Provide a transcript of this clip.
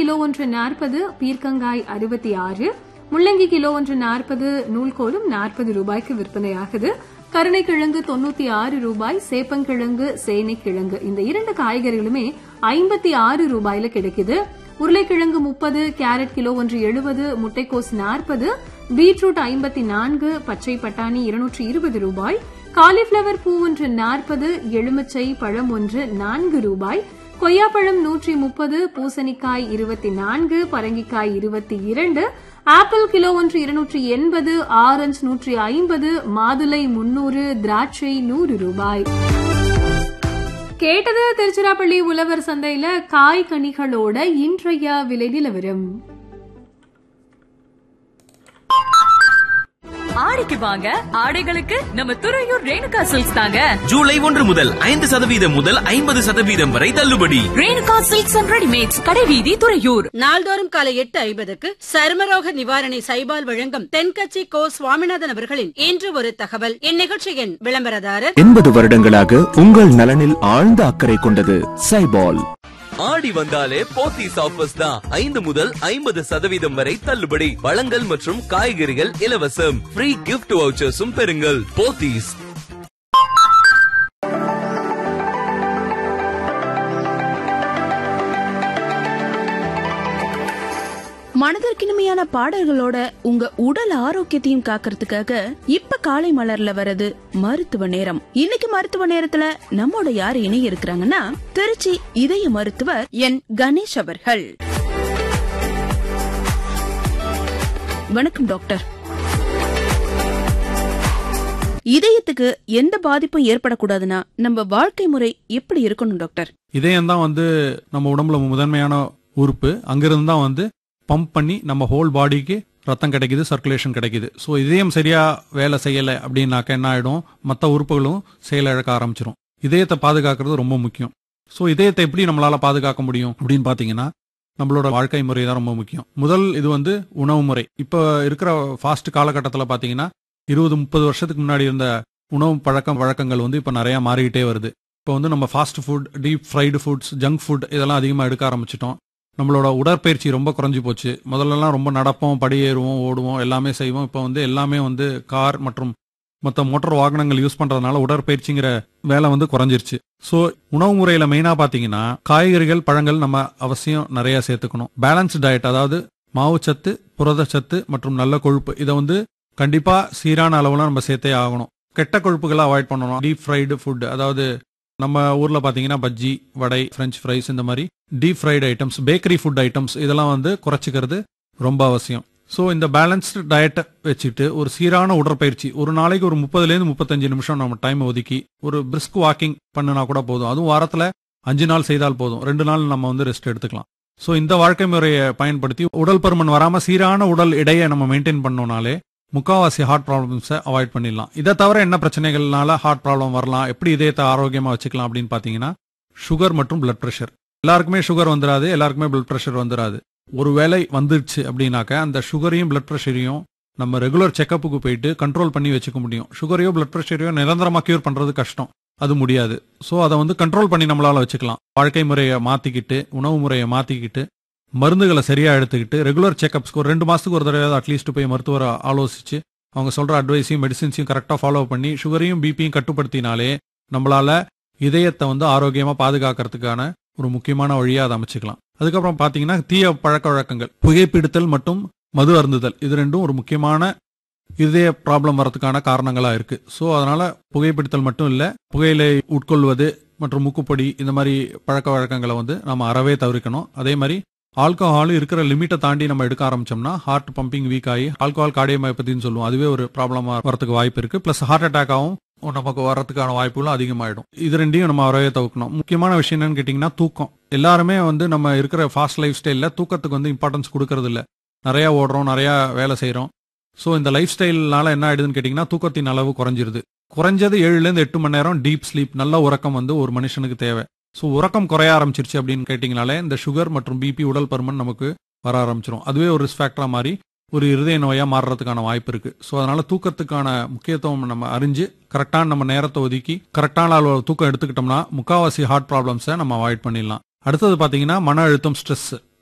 kilo ஒன்று நாற்பது பீர்க்கங்காய் அறுபத்தி ஆறு முள்ளங்கி கிலோ ஒன்று நாற்பது நூல்கோலும் நாற்பது ரூபாய்க்கு விற்பனையாகுது கருணைக்கிழங்கு தொண்ணூத்தி ஆறு ரூபாய் சேப்பங்கிழங்கு சேனைக்கிழங்கு இந்த இரண்டு காய்கறிகளுமே ஐம்பத்தி ஆறு ரூபாயில கிடைக்குது உருளைக்கிழங்கு முப்பது கேரட் கிலோ ஒன்று எழுபது முட்டைக்கோஸ் நாற்பது பீட்ரூட் ஐம்பத்தி நான்கு பச்சை பட்டாணி இருநூற்றி இருபது ரூபாய் காலிஃபிளவர் பூ ஒன்று நாற்பது எலுமிச்சை பழம் ஒன்று நான்கு ரூபாய் கொய்யாப்பழம் நூற்றி முப்பது பூசணிக்காய் இருபத்தி நான்கு பரங்கிக்காய் இருபத்தி இரண்டு ஆப்பிள் கிலோ ஒன்று இருநூற்றி எண்பது ஆரஞ்சு நூற்றி ஐம்பது மாதுளை முன்னூறு திராட்சை நூறு ரூபாய் கேட்டது திருச்சிராப்பள்ளி உழவர் சந்தையில காய் கனிகளோட இன்றைய விலை நிலவரம் ஆடிக்கு வாங்க ஆடைகளுக்கு நம்ம துறையூர் ரேணுகா சில்க்ஸ் தாங்க ஜூலை ஒன்று முதல் ஐந்து சதவீதம் முதல் ஐம்பது சதவீதம் வரை தள்ளுபடி ரேணுகா சில்க்ஸ் அண்ட் ரெடிமேட்ஸ் கடைவீதி துறையூர் நாள்தோறும் காலை எட்டு ஐம்பதுக்கு சருமரோக நிவாரணி சைபால் வழங்கும் தென்கட்சி கோ சுவாமிநாதன் அவர்களின் இன்று ஒரு தகவல் இந்நிகழ்ச்சியின் விளம்பரதாரர் எண்பது வருடங்களாக உங்கள் நலனில் ஆழ்ந்த அக்கறை கொண்டது சைபால் ஆடி வந்தாலே போத்தீஸ் ஆஃபர்ஸ் தான் ஐந்து முதல் ஐம்பது சதவீதம் வரை தள்ளுபடி பழங்கள் மற்றும் காய்கறிகள் இலவசம் ஃப்ரீ கிஃப்ட் வவுச்சர்ஸும் பெறுங்கள் போத்தீஸ் மனதிற்கினிமையான பாடல்களோட உங்க உடல் ஆரோக்கியத்தையும் காக்கிறதுக்காக இப்ப காலை மலர்ல வர்றது மருத்துவ நேரம் இன்னைக்கு மருத்துவ நேரத்துல நம்மோட யாரு இணைய இருக்கிறாங்கன்னா திருச்சி இதய மருத்துவர் என் கணேஷ் அவர்கள் வணக்கம் டாக்டர் இதயத்துக்கு எந்த பாதிப்பும் ஏற்படக்கூடாதுன்னா நம்ம வாழ்க்கை முறை எப்படி இருக்கணும் டாக்டர் இதயம் தான் வந்து நம்ம உடம்புல முதன்மையான உறுப்பு அங்கிருந்து தான் வந்து பம்ப் பண்ணி நம்ம ஹோல் பாடிக்கு ரத்தம் கிடைக்குது சர்க்குலேஷன் கிடைக்குது ஸோ இதயம் சரியா வேலை செய்யலை அப்படின்னாக்க என்ன ஆயிடும் மற்ற உறுப்புகளும் செயலிழக்க ஆரம்பிச்சிடும் இதயத்தை பாதுகாக்கிறது ரொம்ப முக்கியம் ஸோ இதயத்தை எப்படி நம்மளால பாதுகாக்க முடியும் அப்படின்னு பார்த்தீங்கன்னா நம்மளோட வாழ்க்கை முறை தான் ரொம்ப முக்கியம் முதல் இது வந்து உணவு முறை இப்போ இருக்கிற ஃபாஸ்ட் காலகட்டத்தில் பார்த்தீங்கன்னா இருபது முப்பது வருஷத்துக்கு முன்னாடி இருந்த உணவு பழக்கம் வழக்கங்கள் வந்து இப்போ நிறைய மாறிக்கிட்டே வருது இப்போ வந்து நம்ம fast food deep fried foods junk food இதெல்லாம் அதிகமாக எடுக்க ஆரம்பிச்சிட்டோம் நம்மளோட உடற்பயிற்சி ரொம்ப குறைஞ்சி போச்சு முதல்லலாம் ரொம்ப நடப்போம் படியேறுவோம் ஓடுவோம் எல்லாமே செய்வோம் இப்போ வந்து எல்லாமே வந்து கார் மற்றும் மற்ற மோட்டார் வாகனங்கள் யூஸ் பண்றதுனால உடற்பயிற்சிங்கிற வேலை வந்து குறைஞ்சிருச்சு ஸோ உணவு முறையில மெயினா பாத்தீங்கன்னா காய்கறிகள் பழங்கள் நம்ம அவசியம் நிறைய சேர்த்துக்கணும் பேலன்ஸ் டயட் அதாவது மாவுச்சத்து புரதச்சத்து மற்றும் நல்ல கொழுப்பு இதை வந்து கண்டிப்பா சீரான அளவுல நம்ம சேர்த்தே ஆகணும் கெட்ட கொழுப்புகளை அவாய்ட் பண்ணணும் டீப் ஃப்ரைடு ஃபுட் அதாவது நம்ம ஊர்ல பாத்தீங்கன்னா பஜ்ஜி வடை ஃப்ரெஞ்ச் ஃப்ரைஸ் இந்த மாதிரி deep fried items bakery food items இதெல்லாம் வந்து குறைச்சிக்கிறது ரொம்ப அவசியம் ஸோ இந்த பேலன்ஸ்டு டயட்டை வச்சுட்டு ஒரு சீரான உடற்பயிற்சி ஒரு நாளைக்கு ஒரு முப்பதுலேருந்து முப்பத்தஞ்சு நிமிஷம் நம்ம டைம் ஒதுக்கி ஒரு பிரிஸ்க் வாக்கிங் பண்ணினா கூட போதும் அதுவும் வாரத்தில் அஞ்சு நாள் செய்தால் போதும் ரெண்டு நாள் நம்ம வந்து ரெஸ்ட் எடுத்துக்கலாம் ஸோ இந்த வாழ்க்கை முறையை பயன்படுத்தி உடல் பருமன் வராமல் சீரான உடல் எடையை நம்ம மெயின்டைன் பண்ணோம்னாலே முக்காவாசி ஹார்ட் ப்ராப்ளம்ஸை அவாய்ட் பண்ணிடலாம் இதை தவிர என்ன பிரச்சனைகள்னால ஹார்ட் ப்ராப்ளம் வரலாம் எப்படி இதயத்தை ஆரோக்கியமாக வச்சுக்கலாம் அப்படின்னு பார்த்தீங்கன்னா சுகர் மற்றும் பிளட் ப்ரெஷர் எல்லாருக்குமே சுகர் வந்துடாது எல்லாருக்குமே பிளட் ப்ரெஷர் வந்துடாது ஒருவேளை வந்துருச்சு அப்படின்னாக்க அந்த சுகரையும் பிளட் ப்ரெஷரையும் நம்ம ரெகுலர் செக்கப்புக்கு போயிட்டு கண்ட்ரோல் பண்ணி வச்சுக்க முடியும் சுகரையோ பிளட் ப்ரெஷரையோ நிரந்தரமாக கியூர் பண்ணுறது கஷ்டம் அது முடியாது ஸோ அதை வந்து கண்ட்ரோல் பண்ணி நம்மளால வச்சுக்கலாம் வாழ்க்கை முறையை மாற்றிக்கிட்டு உணவு முறையை மாற்றிக்கிட்டு மருந்துகளை சரியா எடுத்துக்கிட்டு ரெகுலர் செக்அப்ஸ்க்கு ஒரு ரெண்டு மாசத்துக்கு ஒரு தடவை அட்லீஸ்ட் போய் மருத்துவரை ஆலோசிச்சு அவங்க சொல்ற அட்வைஸையும் மெடிசின்ஸையும் கரெக்டாக ஃபாலோ பண்ணி சுகரையும் பிபியும் கட்டுப்படுத்தினாலே நம்மளால இதயத்தை வந்து ஆரோக்கியமா பாதுகாக்கிறதுக்கான ஒரு முக்கியமான வழியா அதை அமைச்சுக்கலாம் அதுக்கப்புறம் பாத்தீங்கன்னா தீய பழக்க வழக்கங்கள் புகைப்பிடித்தல் மற்றும் மது அருந்துதல் இது ரெண்டும் ஒரு முக்கியமான இதய ப்ராப்ளம் வரதுக்கான காரணங்களா இருக்கு ஸோ அதனால புகைப்பிடித்தல் மட்டும் இல்ல புகையிலை உட்கொள்வது மற்றும் மூக்குப்பொடி இந்த மாதிரி பழக்க வழக்கங்களை வந்து நம்ம அறவே தவிர்க்கணும் அதே மாதிரி ஆல்கஹால் இருக்கிற லிமிட்டை தாண்டி நம்ம எடுக்க ஆரம்பிச்சோம்னா ஹார்ட் பம்பிங் வீக் ஆகி ஆல்கஹால் கார்டியோமயோபதின்னு சொல்லுவோம் அதுவே ஒரு ப்ராப்ளமா வரதுக்கு வாய்ப்பு இருக்கு பிளஸ் ஹார்ட் அட்டாக்காகவும் நமக்கு வரதுக்கான வாய்ப்புகளும் அதிகமாயிடும் இது ரெண்டையும் நம்ம அறவே தவிர்க்கணும் முக்கியமான விஷயம் என்னன்னு கேட்டிங்கன்னா தூக்கம் எல்லாருமே வந்து நம்ம இருக்கிற ஃபாஸ்ட் லைஃப் ஸ்டைலில் தூக்கத்துக்கு வந்து இம்பார்ட்டன்ஸ் கொடுக்கறது இல்ல நிறைய ஓடுறோம் நிறைய வேலை செய்கிறோம் ஸோ இந்த லைஃப் ஸ்டைல்னால என்ன ஆயிடுதுன்னு கேட்டிங்கன்னா தூக்கத்தின் அளவு குறைஞ்சிருது குறைஞ்சது ஏழுலேருந்து எட்டு மணி நேரம் டீப் ஸ்லீப் நல்ல உறக்கம் வந்து ஒரு மனுஷனுக்கு தேவை ஸோ உறக்கம் குறைய ஆரம்பிச்சிருச்சு அப்படின்னு கேட்டிங்கனாலே இந்த சுகர் மற்றும் பிபி உடல் பருமன் நமக்கு வர ஆரம்பிச்சிடும் அதுவே ஒரு ரிஸ்க் ஃபேக்டரா மாறி ஒரு இருதய நோயா மாறுறதுக்கான வாய்ப்பு இருக்கு ஸோ அதனால தூக்கத்துக்கான முக்கியத்துவம் நம்ம அறிஞ்சு கரெக்டான நம்ம நேரத்தை ஒதுக்கி கரெக்டான அளவு தூக்கம் எடுத்துக்கிட்டோம்னா முக்காவாசி ஹார்ட் ப்ராப்ளம்ஸை நம்ம அவாய்ட் பண்ணிடலாம் அடுத்தது பார்த்தீங்கன்னா மன அழுத்தம் ஸ்ட்ரெஸ்